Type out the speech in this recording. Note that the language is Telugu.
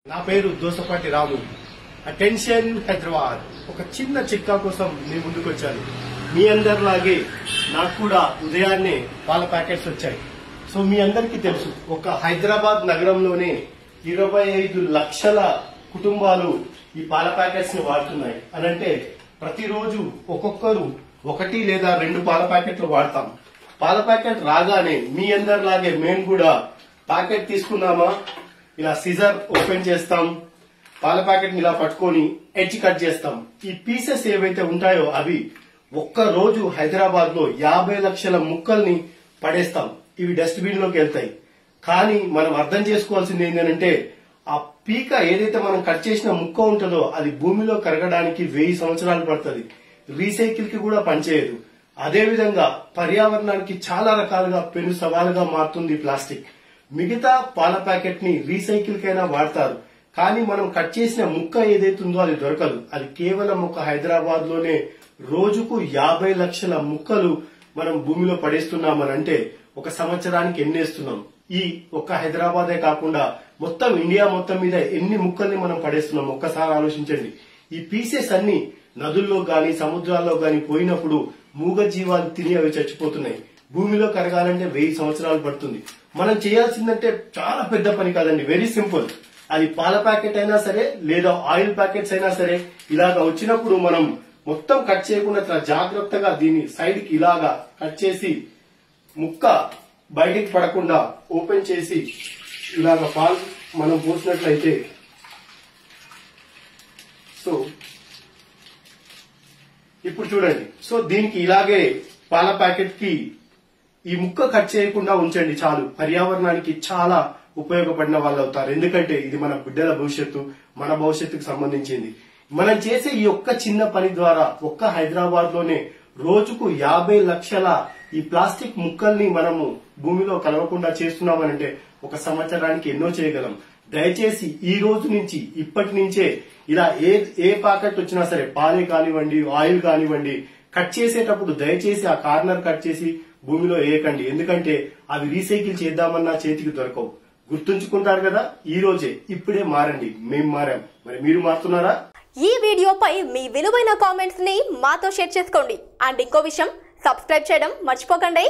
నా పేరు దోసపాటి రాము అటెన్షన్ హైదరాబాద్ ఒక చిన్న చిట్కా కోసం మీ ముందుకు వచ్చాను మీ అందరిలాగే నాకు కూడా ఉదయాన్నే పాల ప్యాకెట్స్ వచ్చాయి సో మీ అందరికీ తెలుసు ఒక హైదరాబాద్ నగరంలోనే ఇరవై ఐదు లక్షల కుటుంబాలు ఈ పాల ప్యాకెట్స్ ని వాడుతున్నాయి అనంటే ప్రతిరోజు ఒక్కొక్కరు ఒకటి లేదా రెండు పాల ప్యాకెట్లు వాడతాం పాల ప్యాకెట్ రాగానే మీ అందరిలాగే మేము కూడా ప్యాకెట్ తీసుకున్నామా ఇలా సిజర్ ఓపెన్ చేస్తాం పాల ప్యాకెట్ ఇలా పట్టుకొని ఎడ్జ్ కట్ చేస్తాం ఈ పీసెస్ ఏవైతే ఉంటాయో అవి ఒక్క రోజు హైదరాబాద్ లో యాభై లక్షల ముక్కల్ని పడేస్తాం ఇవి డస్ట్బిన్ లోకి వెళ్తాయి కానీ మనం అర్థం చేసుకోవాల్సింది ఏంటంటే ఆ పీక ఏదైతే మనం కట్ చేసిన ముక్క ఉంటుందో అది భూమిలో కరగడానికి వెయ్యి సంవత్సరాలు పడుతుంది రీసైకిల్ కి కూడా పనిచేయదు అదే విధంగా పర్యావరణానికి చాలా రకాలుగా పెను సవాలుగా మారుతుంది ప్లాస్టిక్ మిగతా పాల ప్యాకెట్ ని రీసైకిల్ కైనా వాడతారు కానీ మనం కట్ చేసిన ముక్క ఏదైతే ఉందో అది దొరకదు అది కేవలం ఒక హైదరాబాద్ లోనే రోజుకు యాభై లక్షల ముక్కలు మనం భూమిలో పడేస్తున్నామని అంటే ఒక సంవత్సరానికి ఎన్నేస్తున్నాం ఈ ఒక్క హైదరాబాదే కాకుండా మొత్తం ఇండియా మొత్తం మీద ఎన్ని ముక్కల్ని మనం పడేస్తున్నాం ఒక్కసారి ఆలోచించండి ఈ పీసెస్ అన్ని నదుల్లో గాని సముద్రాల్లో గాని పోయినప్పుడు మూగ జీవాలు తిని అవి చచ్చిపోతున్నాయి భూమిలో కరగాలంటే వెయ్యి సంవత్సరాలు పడుతుంది మనం చేయాల్సిందంటే చాలా పెద్ద పని కాదండి వెరీ సింపుల్ అది పాల ప్యాకెట్ అయినా సరే లేదా ఆయిల్ ప్యాకెట్స్ అయినా సరే ఇలాగా వచ్చినప్పుడు మనం మొత్తం కట్ చేయకుండా చాలా జాగ్రత్తగా దీన్ని సైడ్ కి ఇలాగా కట్ చేసి ముక్క బయటికి పడకుండా ఓపెన్ చేసి ఇలాగ పాలు మనం పోసినట్లయితే సో ఇప్పుడు చూడండి సో దీనికి ఇలాగే పాల ప్యాకెట్ కి ఈ ముక్క కట్ చేయకుండా ఉంచండి చాలు పర్యావరణానికి చాలా ఉపయోగపడిన వాళ్ళు అవుతారు ఎందుకంటే ఇది మన బిడ్డల భవిష్యత్తు మన భవిష్యత్తుకు సంబంధించింది మనం చేసే ఈ ఒక్క చిన్న పని ద్వారా ఒక్క హైదరాబాద్ లోనే రోజుకు యాభై లక్షల ఈ ప్లాస్టిక్ ముక్కల్ని మనము భూమిలో కలవకుండా చేస్తున్నామనంటే ఒక సంవత్సరానికి ఎన్నో చేయగలం దయచేసి ఈ రోజు నుంచి ఇప్పటి నుంచే ఇలా ఏ ఏ ప్యాకెట్ వచ్చినా సరే పాలే కానివ్వండి ఆయిల్ కానివ్వండి కట్ చేసేటప్పుడు దయచేసి ఆ కార్నర్ కట్ చేసి భూమిలో వేయకండి ఎందుకంటే అవి రీసైకిల్ చేద్దామన్నా చేతికి దొరకవు గుర్తుంచుకుంటారు కదా ఈ రోజే ఇప్పుడే మారండి మేం మారాం మరి మీరు మారుతున్నారా ఈ వీడియోపై మీ విలువైన కామెంట్స్ ని మాతో షేర్ చేసుకోండి అండ్ ఇంకో విషయం సబ్స్క్రైబ్ చేయడం మర్చిపోకండి